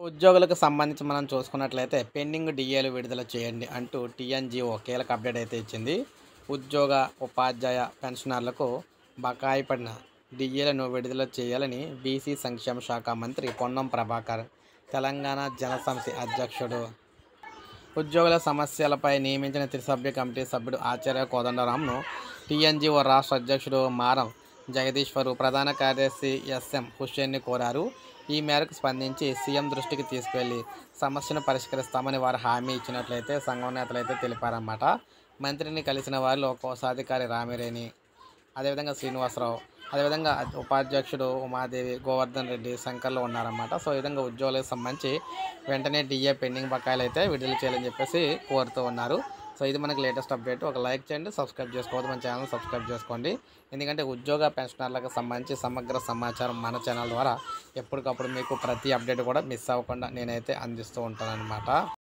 ఉద్యోగులకు సంబంధించి మనం చూసుకున్నట్లయితే పెండింగ్ డిఏలు విడుదల చేయండి అంటూ టీఎన్జిఓ కీలక అప్డేట్ అయితే ఇచ్చింది ఉద్యోగ ఉపాధ్యాయ పెన్షనర్లకు బకాయి పడిన డిఏలను విడుదల చేయాలని బీసీ సంక్షేమ శాఖ మంత్రి పొన్నం ప్రభాకర్ తెలంగాణ జనసమితి అధ్యక్షుడు ఉద్యోగుల సమస్యలపై నియమించిన త్రిసభ్య కమిటీ సభ్యుడు ఆచార్య కోదండరాంను టీఎన్జిఓ రాష్ట్ర అధ్యక్షుడు మారం జగదీశ్వరు ప్రధాన కార్యదర్శి ఎస్ఎం హుషేన్ని కోరారు ఈ మేరకు స్పందించి సీఎం దృష్టికి తీసుకెళ్లి సమస్యను పరిష్కరిస్తామని వారు హామీ ఇచ్చినట్లయితే సంఘం నేతలు అయితే తెలిపారన్నమాట మంత్రిని కలిసిన వారిలో కోశాధికారి రామిరేని అదేవిధంగా శ్రీనివాసరావు అదేవిధంగా అద్- ఉపాధ్యక్షుడు ఉమాదేవి గోవర్ధన్ రెడ్డి శంకర్లు ఉన్నారన్నమాట సో ఈ విధంగా ఉద్యోగులకు సంబంధించి వెంటనే డిఏ పెండింగ్ బకాయిలు అయితే విడుదల చేయాలని చెప్పేసి కోరుతూ ఉన్నారు సో ఇది మనకి లేటెస్ట్ అప్డేట్ ఒక లైక్ చేయండి సబ్స్క్రైబ్ చేసుకోవద్దు మన ఛానల్ సబ్స్క్రైబ్ చేసుకోండి ఎందుకంటే ఉద్యోగ పెన్షనర్లకు సంబంధించి సమగ్ర సమాచారం మన ఛానల్ ద్వారా ఎప్పటికప్పుడు మీకు ప్రతి అప్డేట్ కూడా మిస్ అవ్వకుండా నేనైతే అందిస్తూ ఉంటాను అనమాట